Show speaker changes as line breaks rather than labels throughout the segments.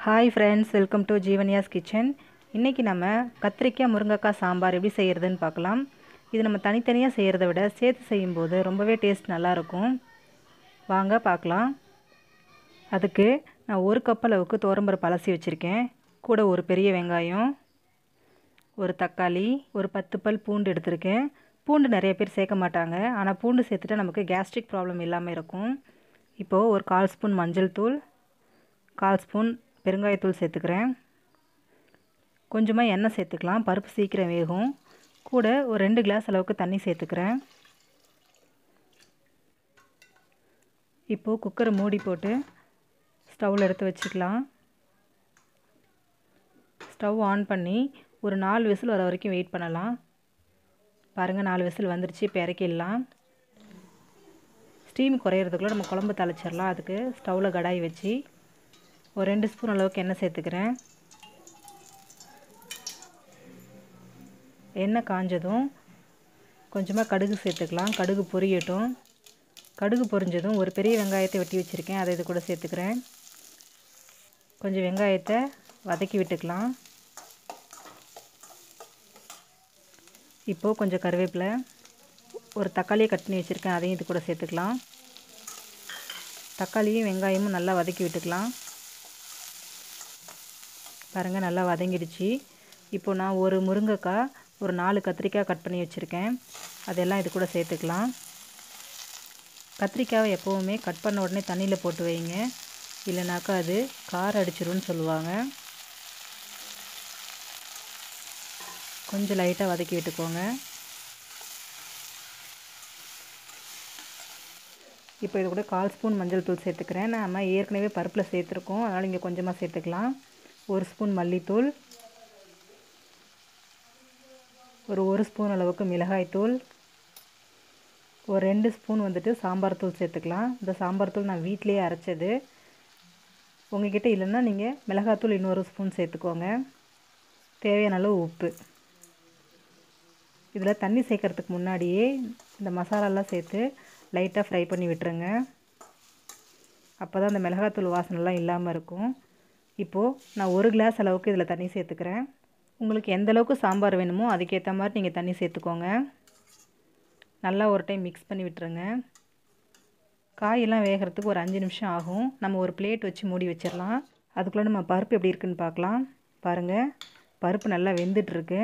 hi friends welcome to Jeevanya's kitchen இன்றைக்கி நம்ம கத்திரிக்காய் முருங்கைக்காய் சாம்பார் எப்படி செய்கிறதுன்னு பார்க்கலாம் இது நம்ம தனித்தனியாக செய்கிறத விட சேர்த்து செய்யும்போது ரொம்பவே டேஸ்ட் நல்லாயிருக்கும் வாங்க பார்க்கலாம் அதுக்கு நான் ஒரு கப் அளவுக்கு துவரம்பருப்பு அலசி வச்சுருக்கேன் கூட ஒரு பெரிய வெங்காயம் ஒரு தக்காளி ஒரு பத்து பல் பூண்டு எடுத்திருக்கேன் பூண்டு நிறைய பேர் சேர்க்க மாட்டாங்க ஆனால் பூண்டு சேர்த்துட்டா நமக்கு கேஸ்ட்ரிக் ப்ராப்ளம் இல்லாமல் இருக்கும் இப்போது ஒரு கால் ஸ்பூன் மஞ்சள் தூள் கால் ஸ்பூன் பெருங்காயத்தூள் சேர்த்துக்கிறேன் கொஞ்சமாக எண்ணெய் சேர்த்துக்கலாம் பருப்பு சீக்கிரம் வேகும் கூட ஒரு ரெண்டு கிளாஸ் அளவுக்கு தண்ணி சேர்த்துக்கிறேன் இப்போது குக்கரை மூடி போட்டு ஸ்டவ்வில் எடுத்து வச்சுக்கலாம் ஸ்டவ் ஆன் பண்ணி ஒரு நாலு விசில் வர வரைக்கும் வெயிட் பண்ணலாம் பாருங்கள் நாலு விசில் வந்துருச்சு இப்போ இறக்கிடலாம் ஸ்டீம் குறையிறதுக்குள்ளே நம்ம குழம்பு தாளிச்சிடலாம் அதுக்கு ஸ்டவ்வில் கடாய் வச்சு ஒரு ரெண்டு ஸ்பூன் அளவுக்கு எண்ணெய் சேர்த்துக்கிறேன் எண்ணெய் காஞ்சதும் கொஞ்சமாக கடுகு சேர்த்துக்கலாம் கடுகு பொரியட்டும் கடுகு பொரிஞ்சதும் ஒரு பெரிய வெங்காயத்தை வெட்டி வச்சுருக்கேன் அதை இது கூட சேர்த்துக்கிறேன் கொஞ்சம் வெங்காயத்தை வதக்கி விட்டுக்கலாம் இப்போது கொஞ்சம் கருவேப்பிலை ஒரு தக்காளியை கட் பண்ணி வச்சுருக்கேன் அதையும் இது கூட சேர்த்துக்கலாம் தக்காளியும் வெங்காயமும் நல்லா வதக்கி விட்டுக்கலாம் பாருங்கள் நல்லா வதங்கிடுச்சு இப்போ நான் ஒரு முருங்கைக்காய் ஒரு நாலு கத்திரிக்காய் கட் பண்ணி வச்சுருக்கேன் அதெல்லாம் இது கூட சேர்த்துக்கலாம் கத்திரிக்காவை எப்போவுமே கட் பண்ண உடனே தண்ணியில் போட்டு வைங்க இல்லைனாக்கா அது கார் அடிச்சிரும்னு சொல்லுவாங்க கொஞ்சம் லைட்டாக வதக்கி விட்டுக்கோங்க இப்போ இது கூட கால் ஸ்பூன் மஞ்சள் தூள் சேர்த்துக்கிறேன் நம்ம ஏற்கனவே பருப்பில் சேர்த்துருக்கோம் அதனால் இங்கே கொஞ்சமாக சேர்த்துக்கலாம் ஒரு ஸ்பூன் மல்லித்தூள் ஒரு ஒரு ஸ்பூன் அளவுக்கு மிளகாய்த்தூள் ஒரு ரெண்டு ஸ்பூன் வந்துட்டு சாம்பார் தூள் சேர்த்துக்கலாம் இந்த சாம்பார் தூள் நான் வீட்டிலேயே அரைச்சது உங்ககிட்ட இல்லைன்னா நீங்கள் மிளகாத்தூள் இன்னொரு ஸ்பூன் சேர்த்துக்கோங்க தேவையான அளவு உப்பு இதில் தண்ணி சேர்க்கறதுக்கு முன்னாடியே இந்த மசாலாலாம் சேர்த்து லைட்டாக ஃப்ரை பண்ணி விட்டுருங்க அப்போ தான் அந்த மிளகாத்தூள் வாசனைலாம் இல்லாமல் இருக்கும் இப்போது நான் ஒரு கிளாஸ் அளவுக்கு இதில் தண்ணி சேர்த்துக்கிறேன் உங்களுக்கு எந்த அளவுக்கு சாம்பார் வேணுமோ அதுக்கேற்ற மாதிரி நீங்கள் தண்ணி சேர்த்துக்கோங்க நல்லா ஒரு டைம் மிக்ஸ் பண்ணி விட்டுருங்க காயெல்லாம் வேகிறதுக்கு ஒரு அஞ்சு நிமிஷம் ஆகும் நம்ம ஒரு பிளேட் வச்சு மூடி வச்சிடலாம் அதுக்குள்ளே நம்ம பருப்பு எப்படி இருக்குன்னு பார்க்கலாம் பாருங்கள் பருப்பு நல்லா வெந்துட்டுருக்கு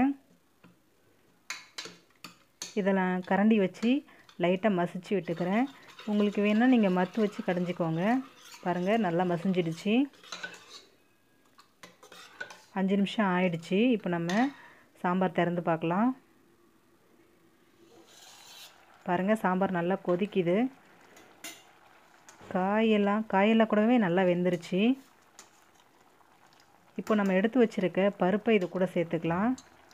இதை நான் கரண்டி வச்சு லைட்டாக மசிச்சு விட்டுக்கிறேன் உங்களுக்கு வேணால் நீங்கள் மத்து வச்சு கடைஞ்சிக்கோங்க பாருங்கள் நல்லா மசிஞ்சிடுச்சு அஞ்சு நிமிஷம் ஆயிடுச்சு இப்போ நம்ம சாம்பார் திறந்து பார்க்கலாம் பாருங்கள் சாம்பார் நல்லா கொதிக்குது காயெல்லாம் காயெல்லாம் கூடவே நல்லா வெந்துருச்சு இப்போ நம்ம எடுத்து வச்சுருக்க பருப்பை இது கூட சேர்த்துக்கலாம்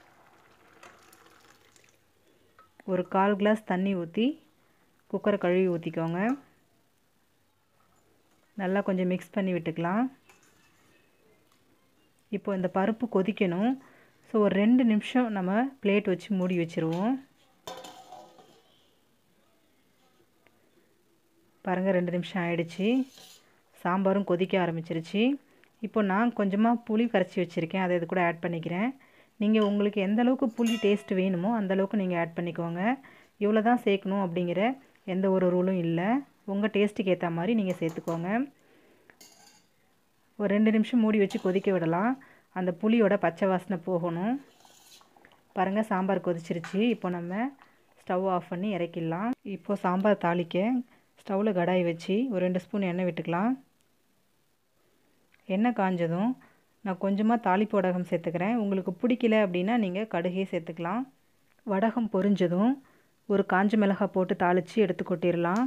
ஒரு கால் கிளாஸ் தண்ணி ஊற்றி குக்கரை கழுவி ஊற்றிக்கோங்க நல்லா கொஞ்சம் மிக்ஸ் பண்ணி விட்டுக்கலாம் இப்போ இந்த பருப்பு கொதிக்கணும் ஸோ ஒரு ரெண்டு நிமிஷம் நம்ம பிளேட் வச்சு மூடி வச்சுருவோம் பாருங்கள் ரெண்டு நிமிஷம் ஆயிடுச்சு சாம்பாரும் கொதிக்க ஆரம்பிச்சிருச்சு இப்போ நான் கொஞ்சமாக புளி கரைச்சி வச்சுருக்கேன் அதை இது கூட ஆட் பண்ணிக்கிறேன் நீங்கள் உங்களுக்கு எந்த அளவுக்கு புளி டேஸ்ட் வேணுமோ அந்தளவுக்கு நீங்கள் ஆட் பண்ணிக்கோங்க இவ்வளோ தான் சேர்க்கணும் அப்படிங்கிற எந்த ஒரு ரூலும் இல்லை உங்கள் டேஸ்ட்டுக்கு ஏற்ற மாதிரி நீங்கள் சேர்த்துக்கோங்க ஒரு ரெண்டு நிமிஷம் மூடி வச்சு கொதிக்க விடலாம் அந்த புளியோட பச்சை வாசனை போகணும் பாருங்கள் சாம்பார் கொதிச்சிருச்சு இப்போ நம்ம ஸ்டவ் ஆஃப் பண்ணி இறக்கிடலாம் இப்போது சாம்பார் தாளிக்க ஸ்டவ்வில் கடாய் வச்சு ஒரு ரெண்டு ஸ்பூன் எண்ணெய் விட்டுக்கலாம் எண்ணெய் காஞ்சதும் நான் கொஞ்சமாக தாளிப்பு வடகம் சேர்த்துக்கிறேன் உங்களுக்கு பிடிக்கல அப்படின்னா நீங்கள் கடுகே சேர்த்துக்கலாம் வடகம் பொரிஞ்சதும் ஒரு காஞ்ச மிளகாய் போட்டு தாளித்து எடுத்து கொட்டிடலாம்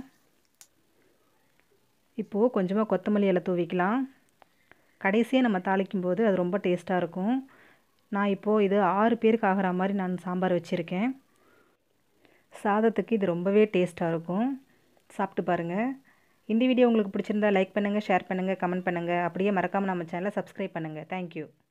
இப்போது கொஞ்சமாக கொத்தமல்லி இலை தூவிக்கலாம் கடைசியாக நம்ம தாளிக்கும் போது அது ரொம்ப டேஸ்ட்டாக இருக்கும் நான் இப்போது இது ஆறு பேருக்கு ஆகிற மாதிரி நான் சாம்பார் வச்சுருக்கேன் சாதத்துக்கு இது ரொம்பவே டேஸ்ட்டாக இருக்கும் சாப்பிட்டு பாருங்கள் இந்த வீடியோ உங்களுக்கு பிடிச்சிருந்தா லைக் பண்ணுங்கள் ஷேர் பண்ணுங்கள் கமெண்ட் பண்ணுங்கள் அப்படியே மறக்காமல் நம்ம சேனலை சப்ஸ்கிரைப் பண்ணுங்கள் தேங்க்யூ